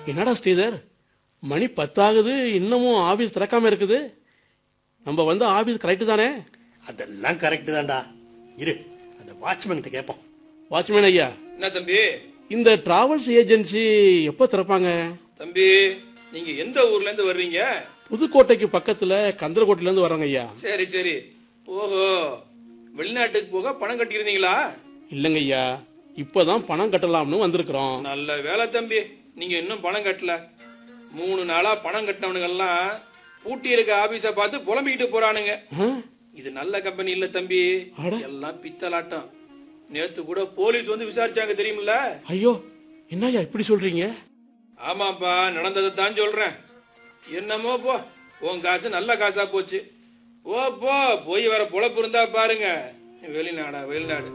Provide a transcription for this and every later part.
என்னடா ஸ்ரீதர் மணி பத்தாகுது இன்னமும் ஆபீஸ் திறக்காம இருக்குது நம்ம வந்து ஆபீஸ் கரெக்டு தானே அதெல்லாம் கரெக்ட் தான்டா இரு அந்த வாட்ச்மேன் கிட்ட கேட்போம் வாட்ச்மேன் ஐயா என்ன தம்பி இந்த டிராவல்ஸ் ஏஜென்சி எப்போ திறப்பாங்க தம்பி நீங்க எந்த ஊர்ல இருந்து வர்றீங்க புதுக்கோட்டைக்கு பக்கத்துல கந்தரக்கோட்டையில இருந்து வரோங்க ஐயா சரி சரி ஓஹோ வெளிநாட்டுக்கு போக பணம் கட்டியிருந்தீங்களா இல்லைங்க ஐயா இப்பதான் பணம் கட்டலாம்னு வந்திருக்கிறோம் நல்ல வேலை தம்பி நீங்க இன்னும் பணம் கட்டல மூணு நாளா பணம் கட்டினவனுங்கெல்லாம் பூட்டி இருக்க ஆபீஸ பார்த்து புலம்பிக்கிட்டு போறானுங்க ஆ? இது நல்ல கம்பெனி இல்ல தம்பி அட. எல்லாம் பித்தலாட்டம் நேத்து கூட போலீஸ் வந்து விசாரிச்சாங்க தெரியுமில்ல ஐயோ என்னய்யா இப்படி சொல்றீங்க ஆமாப்பா நடந்ததை தான் சொல்றேன் என்னமோ போ உன் காசு நல்ல காசா போச்சு ஓ போ போய் வர பொழப்பு இருந்தா பாருங்க வெளிநாடா வெளிநாடு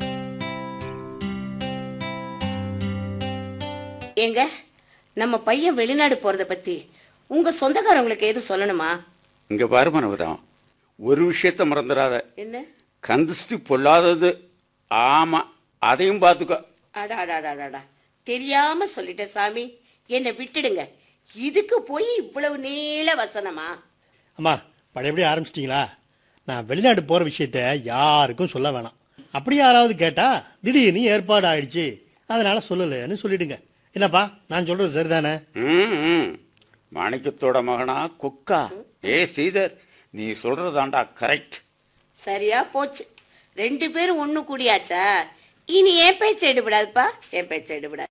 ஏங்க நம்ம பையன் வெளிநாடு போறத பத்தி உங்க சொந்தக்காரங்களுக்கு எதுவும் சொல்லணுமா இங்க பாரு மனோதம் ஒரு விஷயத்த மறந்துடாத என்ன கந்திஷ்டி பொல்லாதது ஆமா அதையும் பார்த்துக்கோ அடா அடா அடா, அடா, அடா தெரியாம சொல்லிட்டேன் சாமி என்னை விட்டுடுங்க இதுக்கு போய் இவ்வளவு நீள வசனமா அம்மா பழையபடி ஆரம்பிச்சிட்டிங்களா நான் வெளிநாடு போகிற விஷயத்த யாருக்கும் சொல்ல வேணாம் அப்படி யாராவது கேட்டா திடீர்னு ஏற்பாடு ஆயிடுச்சு அதனால சொல்லலைன்னு சொல்லிடுங்க என்னப்பா நான் சொல்றது சரிதானே ம், ம். மாணிக்கத்தோட மகனா கொக்கா ஏ ஸ்ரீதர் நீ சொல்றதாண்டா கரெக்ட் சரியா போச்சு ரெண்டு பேரும் ஒண்ணு கூடியாச்சா இனி என் பேச்சு எடுபடாதுப்பா என் பேச்சு எடுபடாது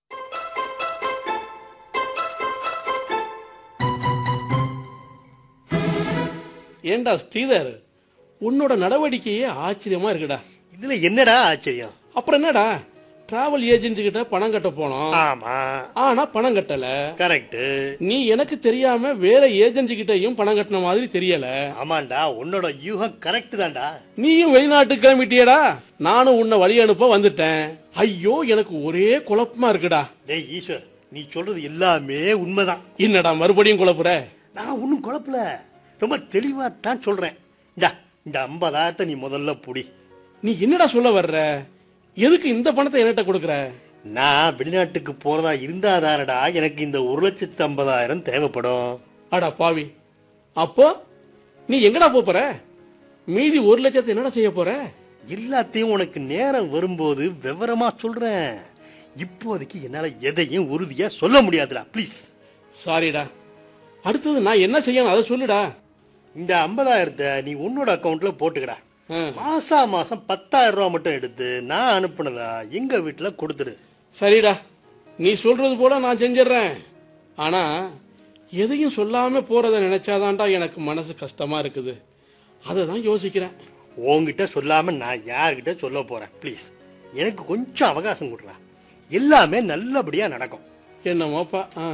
ஏண்டா ஸ்ரீதர் உன்னோட நடவடிக்கையே ஆச்சரியமா இருக்குடா இதுல என்னடா ஆச்சரியம் அப்புறம் என்னடா டிராவல் ஏஜென்சி கிட்ட பணம் கட்ட போனோம் ஆமா ஆனா பணம் கட்டல கரெக்ட் நீ எனக்கு தெரியாம வேற ஏஜென்சி கிட்டயும் பணம் கட்டின மாதிரி தெரியல ஆமாண்டா உன்னோட யூகம் கரெக்ட் தான்டா நீயும் வெளிநாட்டுக்கு கிளம்பிட்டியடா நானும் உன்னை வழி அனுப்ப வந்துட்டேன் ஐயோ எனக்கு ஒரே குழப்பமா இருக்குடா டேய் ஈஸ்வர் நீ சொல்றது எல்லாமே உண்மைதான் என்னடா மறுபடியும் குழப்புற நான் ஒன்றும் குழப்பல ரொம்ப தெளிவா தான் சொல்றேன் இந்தா இந்த ஐம்பதாயிரத்தை நீ முதல்ல புடி நீ என்னடா சொல்ல வர்ற எதுக்கு இந்த பணத்தை என்கிட்ட கொடுக்குற நான் வெளிநாட்டுக்கு போறதா இருந்தாதானடா எனக்கு இந்த ஒரு லட்சத்து ஐம்பதாயிரம் தேவைப்படும் அடா பாவி அப்போ நீ எங்கடா போப் போற மீதி ஒரு லட்சத்தை என்னடா செய்ய போற எல்லாத்தையும் உனக்கு நேரம் வரும்போது விவரமா சொல்றேன் இப்போதைக்கு என்னால எதையும் உறுதியா சொல்ல முடியாதுடா ப்ளீஸ் சாரிடா அடுத்தது நான் என்ன செய்யணும் அதை சொல்லுடா இந்த ஐம்பதாயிரத்தை நீ உன்னோட அக்கவுண்ட்ல போட்டுக்கடா ஆ, மாசா மாசம் பத்தாயிரம் ரூபாய் மட்டும் எடுத்து நான் அனுப்புனதா எங்க வீட்டுல கொடுத்துடு சரிடா நீ சொல்றது போல நான் செஞ்சிடுறேன் ஆனா எதையும் சொல்லாம போறத நினைச்சாதான்டா எனக்கு மனசு கஷ்டமா இருக்குது அதை தான் யோசிக்கிறேன் உன்கிட்ட சொல்லாம நான் யார்கிட்ட சொல்ல போறேன் ப்ளீஸ் எனக்கு கொஞ்சம் அவகாசம் கொடுறா எல்லாமே நல்லபடியா நடக்கும் என்னமோப்பா ஆ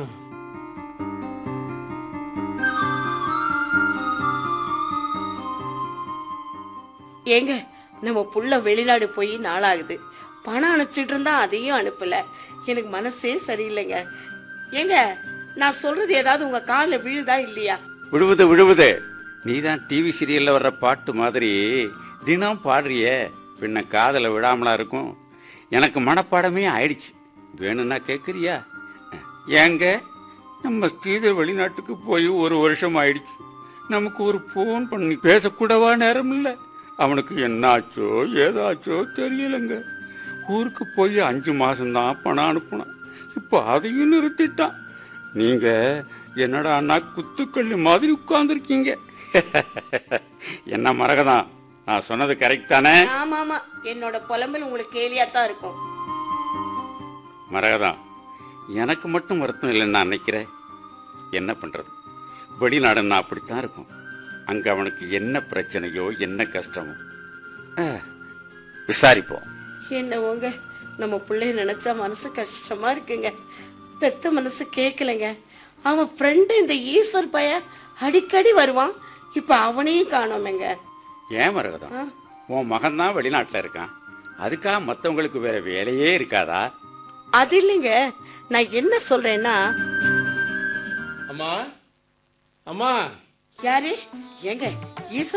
ஏங்க நம்ம புள்ள வெளிநாடு போய் நாளாகுது பணம் அனுப்பிச்சிட்டு இருந்தா அதையும் அனுப்பல எனக்கு மனசே சரியில்லைங்க ஏங்க நான் சொல்றது ஏதாவது உங்க காதுல விழுதா இல்லையா விழுவுது விழுவுது நீ தான் டிவி சீரியல்ல வர்ற பாட்டு மாதிரி தினம் பாடுறியே பின்ன காதல விடாமலா இருக்கும் எனக்கு மனப்பாடமே ஆயிடுச்சு வேணும்னா கேக்குறியா ஏங்க நம்ம ஸ்ரீதர் வெளிநாட்டுக்கு போய் ஒரு வருஷம் ஆயிடுச்சு நமக்கு ஒரு ஃபோன் பண்ணி பேசக்கூடவா நேரம் இல்ல அவனுக்கு என்னாச்சோ ஏதாச்சோ தெரியலங்க ஊருக்கு போய் அஞ்சு மாசம்தான் பணம் அனுப்புனான் இப்போ அதையும் நிறுத்திட்டான் நீங்க என்னடா அண்ணா குத்துக்கல்லு மாதிரி உட்கார்ந்துருக்கீங்க என்ன மரகதான் நான் சொன்னது கரெக்ட் தானே ஆமா ஆமா என்னோட புலம்பல் உங்களுக்கு கேலியா தான் இருக்கும் மரகதான் எனக்கு மட்டும் வருத்தம் இல்லைன்னு நான் நினைக்கிறேன் என்ன பண்றது வெளிநாடுன்னா அப்படித்தான் இருக்கும் அங்க அவனுக்கு என்ன பிரச்சனையோ என்ன கஷ்டமோ ஆ, விசாரிப்போம் என்னவோங்க நம்ம பிள்ளைய நினைச்சா மனசு கஷ்டமா இருக்குங்க பெத்த மனசு கேட்கலங்க அவன் ஃப்ரெண்டு இந்த ஈஸ்வர் பைய அடிக்கடி வருவான் இப்ப அவனையும் காணோமேங்க ஏன் மரகதம் உன் மகன் தான் வெளிநாட்டுல இருக்கான் அதுக்காக மத்தவங்களுக்கு வேற வேலையே இருக்காதா அது இல்லைங்க நான் என்ன சொல்றேன்னா அம்மா அம்மா யாரு ஏங்க ஈஸ்வர்